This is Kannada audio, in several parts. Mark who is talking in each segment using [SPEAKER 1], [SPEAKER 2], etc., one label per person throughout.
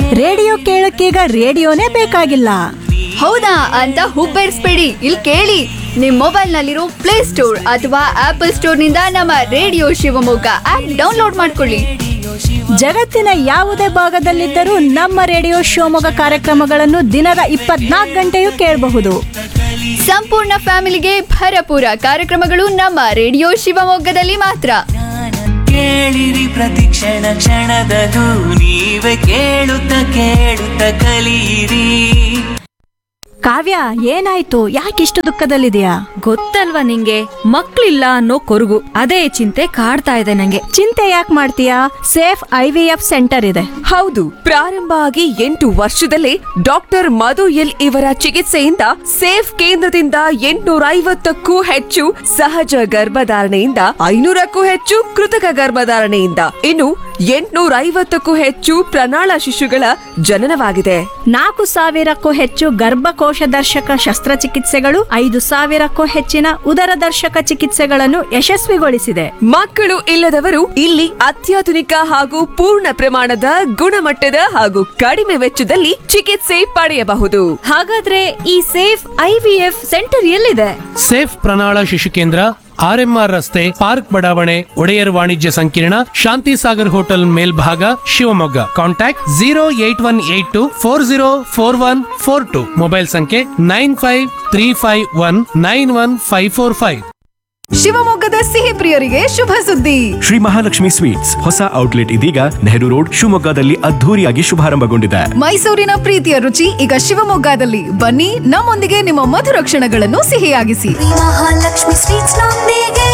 [SPEAKER 1] ರೇಡಿಯೋ ಕೇಳಕ್ಕೀಗ ರೇಡಿಯೋನೇ ಬೇಕಾಗಿಲ್ಲ
[SPEAKER 2] ಹೌದಾ ಅಂತ ಹುಬ್ಬೇರಿಸ್ಬೇಡಿ ಇಲ್ಲಿ ಕೇಳಿ ನಿಮ್ ಮೊಬೈಲ್ ನಲ್ಲಿರೋ ಪ್ಲೇ ಸ್ಟೋರ್ ಅಥವಾ ಆಪಲ್ ಸ್ಟೋರ್ ನಿಂದ ನಮ್ಮ ರೇಡಿಯೋ ಶಿವಮೊಗ್ಗ ಆಪ್ ಡೌನ್ಲೋಡ್ ಮಾಡ್ಕೊಳ್ಳಿ
[SPEAKER 1] ಜಗತ್ತಿನ ಯಾವುದೇ ಭಾಗದಲ್ಲಿದ್ದರೂ ನಮ್ಮ ರೇಡಿಯೋ ಶಿವಮೊಗ್ಗ ಕಾರ್ಯಕ್ರಮಗಳನ್ನು ದಿನದ ಇಪ್ಪತ್ನಾಲ್ಕು ಗಂಟೆಯೂ ಕೇಳಬಹುದು
[SPEAKER 2] ಸಂಪೂರ್ಣ ಫ್ಯಾಮಿಲಿಗೆ ಭರಪೂರ ಕಾರ್ಯಕ್ರಮಗಳು ನಮ್ಮ ರೇಡಿಯೋ ಶಿವಮೊಗ್ಗದಲ್ಲಿ ಮಾತ್ರ
[SPEAKER 3] ಕೇಳಿರಿ ಪ್ರತಿ ಕ್ಷಣ ಕ್ಷಣದದು ನೀವೇ ಕೇಳುತ್ತ ಕೇಳುತ್ತ ಕಲಿಯಿರಿ
[SPEAKER 1] ಕಾವ್ಯ ಏನಾಯ್ತು ಯಾಕಿಷ್ಟು ದುಃಖದಲ್ಲಿದೆಯಾ
[SPEAKER 4] ಗೊತ್ತಲ್ವಾ ನಿಂಗೆ ಮಕ್ಳಿಲ್ಲ ಅನ್ನೋ ಕೊರಗು ಅದೇ ಚಿಂತೆ ಕಾಡ್ತಾ ಇದೆ ನಂಗೆ
[SPEAKER 1] ಚಿಂತೆ ಯಾಕೆ ಮಾಡ್ತೀಯಾ safe I V F centre ಇದೆ
[SPEAKER 5] ಹೌದು ಪ್ರಾರಂಭ ಆಗಿ ಎಂಟು ವರ್ಷದಲ್ಲೇ ಡಾಕ್ಟರ್ ಮಧು ಎಲ್ ಇವರ ಚಿಕಿತ್ಸೆಯಿಂದ ಸೇಫ್ ಕೇಂದ್ರದಿಂದ ಎಂಟುನೂರ ಐವತ್ತಕ್ಕೂ ಹೆಚ್ಚು ಸಹಜ ಗರ್ಭಧಾರಣೆಯಿಂದ ಐನೂರಕ್ಕೂ ಹೆಚ್ಚು ಕೃತಕ ಗರ್ಭಧಾರಣೆಯಿಂದ ಇನ್ನು ಎಂಟುನೂರ ಐವತ್ತಕ್ಕೂ ಹೆಚ್ಚು ಪ್ರಣಾಳ ಶಿಶುಗಳ ಜನನವಾಗಿದೆ
[SPEAKER 1] ನಾಲ್ಕು ಸಾವಿರಕ್ಕೂ ಹೆಚ್ಚು ಗರ್ಭಕೋಶ ದರ್ಶಕ ಶಸ್ತ್ರಚಿಕಿತ್ಸೆಗಳು ಐದು ಸಾವಿರಕ್ಕೂ ಹೆಚ್ಚಿನ ಉದರ ದರ್ಶಕ ಚಿಕಿತ್ಸೆಗಳನ್ನು ಯಶಸ್ವಿಗೊಳಿಸಿದೆ
[SPEAKER 5] ಮಕ್ಕಳು ಇಲ್ಲದವರು ಇಲ್ಲಿ ಅತ್ಯಾಧುನಿಕ ಹಾಗೂ ಪೂರ್ಣ ಪ್ರಮಾಣದ ಗುಣಮಟ್ಟದ ಹಾಗೂ ಕಡಿಮೆ ವೆಚ್ಚದಲ್ಲಿ ಚಿಕಿತ್ಸೆ ಪಡೆಯಬಹುದು
[SPEAKER 4] ಹಾಗಾದ್ರೆ ಈ safe I V F centre ಎಲ್ಲಿದೆ
[SPEAKER 6] ಸೇಫ್ ಪ್ರಣಾಳ ಶಿಶು ಕೇಂದ್ರ ಆರ್ಎಂಆರ್ ರಸ್ತೆ ಪಾರ್ಕ್ ಬಡಾವಣೆ ಒಡೆಯರ್ ವಾಣಿಜ್ಯ ಸಂಕೀರ್ಣ ಶಾಂತಿ ಸಾಗರ್ ಹೋಟೆಲ್ ಮೇಲ್ಭಾಗ Shivamogga contact zero eight one eight two four zero four one four two mobile ಸಂಖ್ಯೆ nine five three five one nine one five four five
[SPEAKER 7] ಶಿವಮೊಗ್ಗದ ಸಿಹಿ ಪ್ರಿಯರಿಗೆ ಶುಭ ಸುದ್ದಿ
[SPEAKER 8] ಶ್ರೀ ಮಹಾಲಕ್ಷ್ಮಿ ಸ್ವೀಟ್ಸ್ ಹೊಸ ಔಟ್ಲೆಟ್ ಇದೀಗ ನೆಹರು ರೋಡ್ ಶಿವಮೊಗ್ಗದಲ್ಲಿ ಅದ್ಧೂರಿಯಾಗಿ ಶುಭಾರಂಭಗೊಂಡಿದೆ
[SPEAKER 7] ಮೈಸೂರಿನ ಪ್ರೀತಿಯ ರುಚಿ ಈಗ ಶಿವಮೊಗ್ಗದಲ್ಲಿ ಬನ್ನಿ ನಮ್ಮೊಂದಿಗೆ ನಿಮ್ಮ ಮಧುರ ಕ್ಷಣಗಳನ್ನು ಸಿಹಿಯಾಗಿಸಿ
[SPEAKER 9] ಮಹಾಲಕ್ಷ್ಮಿ ಸ್ವೀಟ್ಸ್ ನೊಂದಿಗೆ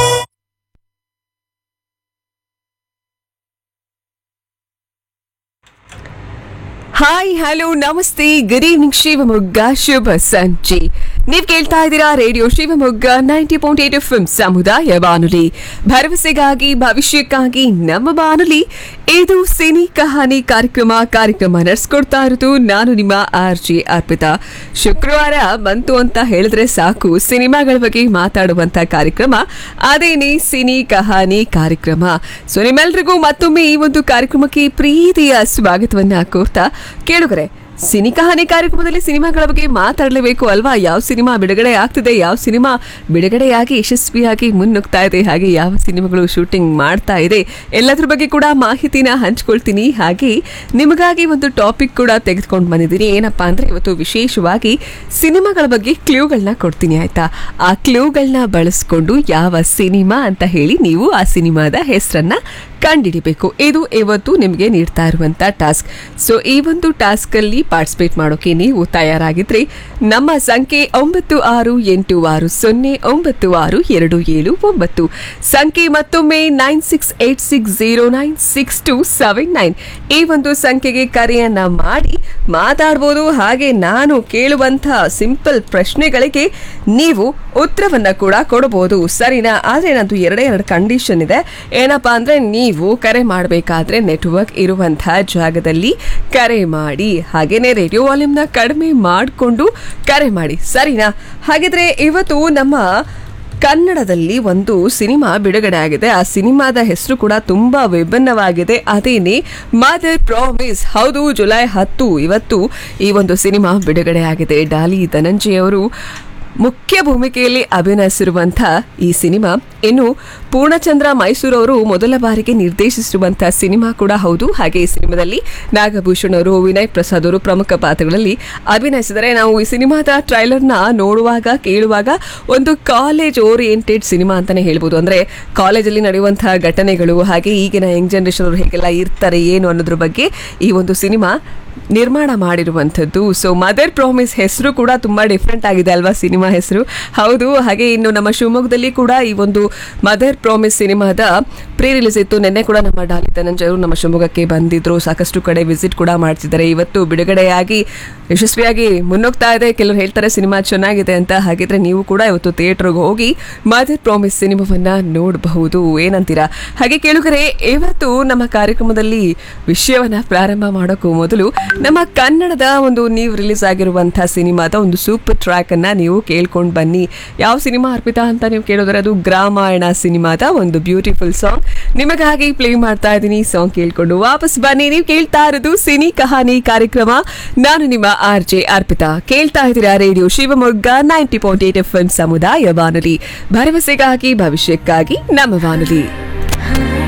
[SPEAKER 5] ಹಾಯ್ ಹಲೋ ನಮಸ್ತೆ ಗುಡ್ ಈವ್ನಿಂಗ್ ಶಿವಮೊಗ್ಗ ಶುಭ ಸಂಜೆ ನೀವ್ ಕೇಳ್ತಾ ಇದ್ದೀರಾ radio Shivamogga ninety point eight F ಸಮುದಾಯ ಬಾನುಲಿ ಭರವಸೆಗಾಗಿ ಭವಿಷ್ಯಕ್ಕಾಗಿ ನಮ್ಮ ಬಾನುಲಿ ಇದು ಸಿನಿ ಕಹಾನಿ ಕಾರ್ಯಕ್ರಮ ಕಾರ್ಯಕ್ರಮ ನಡೆಸ್ಕೊಡ್ತಾ ಇರೋದು ನಾನು ನಿಮ್ಮ ಆರ್ ಜೆ ಅರ್ಪಿತಾ ಶುಕ್ರವಾರ ಬಂತು ಅಂತ ಹೇಳಿದ್ರೆ ಸಾಕು ಸಿನಿಮಾಗಳ ಬಗ್ಗೆ ಮಾತಾಡುವಂತ ಕಾರ್ಯಕ್ರಮ ಅದೇನೇ ಸಿನಿ ಕಹಾನಿ ಕಾರ್ಯಕ್ರಮ ಸೊ ನಿಮ್ಮೆಲ್ರಿಗೂ ಮತ್ತೊಮ್ಮೆ ಈ ಒಂದು ಕಾರ್ಯಕ್ರಮಕ್ಕೆ ಪ್ರೀತಿಯ ಸ್ವಾಗತವನ್ನ ಕೋರ್ತಾ ಕೇಳುಗರೆ ಸಿನಿ ಕಹಾನಿ ಕಾರ್ಯಕ್ರಮದಲ್ಲಿ ಸಿನಿಮಾಗಳ ಬಗ್ಗೆ ಮಾತಾಡಲೇಬೇಕು ಅಲ್ವಾ ಯಾವ ಸಿನಿಮಾ ಬಿಡುಗಡೆ ಆಗ್ತಿದೆ ಯಾವ ಸಿನಿಮಾ ಬಿಡುಗಡೆಯಾಗಿ ಯಶಸ್ವಿಯಾಗಿ ಮುನ್ನುಗ್ತಾ ಇದೆ ಹಾಗೆ ಯಾವ ಸಿನಿಮಾಗಳು ಶೂಟಿಂಗ್ ಮಾಡ್ತಾ ಇದೆ ಎಲ್ಲದ್ರ ಬಗ್ಗೆ ಕೂಡ ಮಾಹಿತಿನ ಹಂಚ್ಕೊಳ್ತೀನಿ ಹಾಗೆ ನಿಮಗಾಗಿ ಒಂದು ಟಾಪಿಕ್ ಕೂಡ ತೆಗೆದುಕೊಂಡು ಬಂದಿದ್ದೀನಿ ಏನಪ್ಪಾ ಅಂದ್ರೆ ಇವತ್ತು ವಿಶೇಷವಾಗಿ ಸಿನಿಮಾಗಳ ಬಗ್ಗೆ ಕ್ಲೂಗಳನ್ನ ಕೊಡ್ತೀನಿ ಆಯ್ತಾ ಆ ಕ್ಲೂಗಳನ್ನ ಬಳಸ್ಕೊಂಡು ಯಾವ ಸಿನಿಮಾ ಅಂತ ಹೇಳಿ ನೀವು ಆ ಸಿನಿಮಾದ ಹೆಸರನ್ನ ಕಂಡಿಡಿಬೇಕು ಇದು ಇವತ್ತು ನಿಮಗೆ ನೀಡ್ತಾ ಇರುವಂತ ಟಾಸ್ಕ್ ಸೊ ಈ ಒಂದು ಟಾಸ್ಕ್ ಅಲ್ಲಿ ಪಾರ್ಟಿಸಿಪೇಟ್ ಮಾಡೋಕೆ ನೀವು ತಯಾರಾಗಿದ್ರೆ ನಮ್ಮ ಸಂಖ್ಯೆ ಒಂಬತ್ತು ಆರು ಎಂಟು ಆರು ಸೊನ್ನೆ ಒಂಬತ್ತು ಆರು ಎರಡು ಏಳು ಒಂಬತ್ತು ಸಂಖ್ಯೆ ಮತ್ತೊಮ್ಮೆ nine six eight six zero nine six two seven nine ಈ ಒಂದು ಸಂಖ್ಯೆಗೆ ಕರೆಯನ್ನ ಮಾಡಿ ಮಾತಾಡ್ಬೋದು ಹಾಗೆ ನಾನು ಕೇಳುವಂತಹ ಸಿಂಪಲ್ ಪ್ರಶ್ನೆಗಳಿಗೆ ನೀವು ಉತ್ತರವನ್ನ ಕೂಡ ಕೊಡಬಹುದು ಸರಿನಾ ಆದ್ರೆ ನಂದು ಎರಡೇ ಎರಡು ಕಂಡೀಷನ್ ಇದೆ ಏನಪ್ಪಾ ಅಂದ್ರೆ ನೀವು ಕರೆ ಮಾಡಬೇಕಾದ್ರೆ ನೆಟ್ವರ್ಕ್ ಇರುವಂತಹ ಜಾಗದಲ್ಲಿ ಕರೆ ಮಾಡಿ ಹಾಗೇನೆ ರೇಡಿಯೋ ವಾಲ್ಯೂಮ್ನ ಕಡಿಮೆ ಮಾಡಿಕೊಂಡು ಕರೆ ಮಾಡಿ ಸರಿನಾ ಹಾಗಿದ್ರೆ ಇವತ್ತು ನಮ್ಮ ಕನ್ನಡದಲ್ಲಿ ಒಂದು ಸಿನಿಮಾ ಬಿಡುಗಡೆ ಆಗಿದೆ ಆ ಸಿನಿಮಾದ ಹೆಸರು ಕೂಡ ತುಂಬಾ ವಿಭಿನ್ನವಾಗಿದೆ ಅದೇನೆ ಮದರ್ ಪ್ರಾಮಿಸ್ ಹೌದು ಜುಲೈ ಹತ್ತು ಇವತ್ತು ಈ ಒಂದು ಸಿನಿಮಾ ಬಿಡುಗಡೆ ಆಗಿದೆ ಡಾಲಿ ಧನಂಜಯ್ ಅವರು ಮುಖ್ಯ ಭೂಮಿಕೆಯಲ್ಲಿ ಅಭಿನಯಿಸಿರುವಂಥ ಈ ಸಿನಿಮಾ ಇನ್ನು ಪೂರ್ಣಚಂದ್ರ ಮೈಸೂರು ಅವರು ಮೊದಲ ಬಾರಿಗೆ ನಿರ್ದೇಶಿಸಿರುವಂಥ ಸಿನಿಮಾ ಕೂಡ ಹೌದು ಹಾಗೆ ಈ ಸಿನಿಮಾದಲ್ಲಿ ನಾಗಭೂಷಣ್ ಅವರು ವಿನಯ್ ಪ್ರಸಾದ್ ಅವರು ಪ್ರಮುಖ ಪಾತ್ರಗಳಲ್ಲಿ ಅಭಿನಯಿಸಿದರೆ ನಾವು ಈ ಸಿನಿಮಾದ ಟ್ರೈಲರ್ನ ನೋಡುವಾಗ ಕೇಳುವಾಗ ಒಂದು ಕಾಲೇಜ್ ಓರಿಯೆಂಟೆಡ್ ಸಿನಿಮಾ ಅಂತಾನೆ ಹೇಳ್ಬೋದು ಅಂದ್ರೆ ಕಾಲೇಜಲ್ಲಿ ನಡೆಯುವಂತಹ ಘಟನೆಗಳು ಹಾಗೆ ಈಗಿನ ಯಂಗ್ ಜನರೇಷನ್ ಅವರು ಹೇಗೆಲ್ಲ ಇರ್ತಾರೆ ಏನು ಅನ್ನೋದ್ರ ಬಗ್ಗೆ ಈ ಒಂದು ಸಿನಿಮಾ ನಿರ್ಮಾಣ ಮಾಡಿರುವಂಥದ್ದು ಸೊ ಮದರ್ ಪ್ರಾಮಿಸ್ ಹೆಸರು ಕೂಡ ತುಂಬಾ ಡಿಫ್ರೆಂಟ್ ಆಗಿದೆ ಅಲ್ವಾ ಸಿನಿಮಾ ಹೆಸರು ಹೌದು ಹಾಗೆ ಇನ್ನು ನಮ್ಮ ಶಿವಮೊಗ್ಗದಲ್ಲಿ ಕೂಡ ಈ ಒಂದು ಮದರ್ ಪ್ರಾಮಿಸ್ ಸಿನಿಮಾದ ಪ್ರೀ ರಿಲೀಸ್ ಇತ್ತು ನಿನ್ನೆ ಕೂಡ ನಮ್ಮ ಡಾಲಿ ಧನಂಜಯ್ ಅವರು ನಮ್ಮ ಶಿವಮೊಗ್ಗಕ್ಕೆ ಬಂದಿದ್ರು ಸಾಕಷ್ಟು ಕಡೆ ವಿಸಿಟ್ ಕೂಡ ಮಾಡ್ತಿದ್ದಾರೆ ಇವತ್ತು ಬಿಡುಗಡೆಯಾಗಿ ಯಶಸ್ವಿಯಾಗಿ ಮುನ್ನೋಗ್ತಾ ಇದೆ ಕೆಲವರು ಹೇಳ್ತಾರೆ ಸಿನಿಮಾ ಚೆನ್ನಾಗಿದೆ ಅಂತ ಹಾಗಿದ್ರೆ ನೀವು ಕೂಡ ಇವತ್ತು ಥಿಯೇಟರ್ಗೆ ಹೋಗಿ ಮದರ್ ಪ್ರಾಮಿಸ್ ಸಿನಿಮಾವನ್ನ ನೋಡಬಹುದು ಏನಂತೀರಾ ಹಾಗೆ ಕೇಳುಗರೆ ಇವತ್ತು ನಮ್ಮ ಕಾರ್ಯಕ್ರಮದಲ್ಲಿ ವಿಷಯವನ್ನ ಪ್ರಾರಂಭ ಮಾಡೋಕ್ಕೂ ಮೊದಲು ನಮ್ಮ ಕನ್ನಡದ ಒಂದು ನೀವು ರಿಲೀಸ್ ಆಗಿರುವಂತಹ ಸಿನಿಮಾದ ಒಂದು ಸೂಪರ್ ಟ್ರ್ಯಾಕ್ ಅನ್ನ ನೀವು ಕೇಳ್ಕೊಂಡು ಬನ್ನಿ ಯಾವ ಸಿನಿಮಾ ಅರ್ಪಿತಾ ಅಂತ ನೀವು ಕೇಳೋದ್ರೆ ಅದು ಗ್ರಾಮಾಯಣ ಸಿನಿಮಾದ ಒಂದು ಬ್ಯೂಟಿಫುಲ್ ಸಾಂಗ್ ನಿಮಗಾಗಿ ಪ್ಲೇ ಮಾಡ್ತಾ ಇದ್ದೀನಿ ಸಾಂಗ್ ಕೇಳ್ಕೊಂಡು ವಾಪಸ್ ಬನ್ನಿ ನೀವು ಕೇಳ್ತಾ ಇರೋದು ಸಿನಿ ಕಹಾನಿ ಕಾರ್ಯಕ್ರಮ ನಾನು ನಿಮ್ಮ ಆರ್ ಜೆ ಅರ್ಪಿತಾ ಕೇಳ್ತಾ ಇದ್ದೀರಾ radio Shivamogga ninety point eight F M ಸಮುದಾಯ ಬಾನುಲಿ ಭರವಸೆಗಾಗಿ ಭವಿಷ್ಯಕ್ಕಾಗಿ ನಮ್ಮ ಬಾನುಲಿ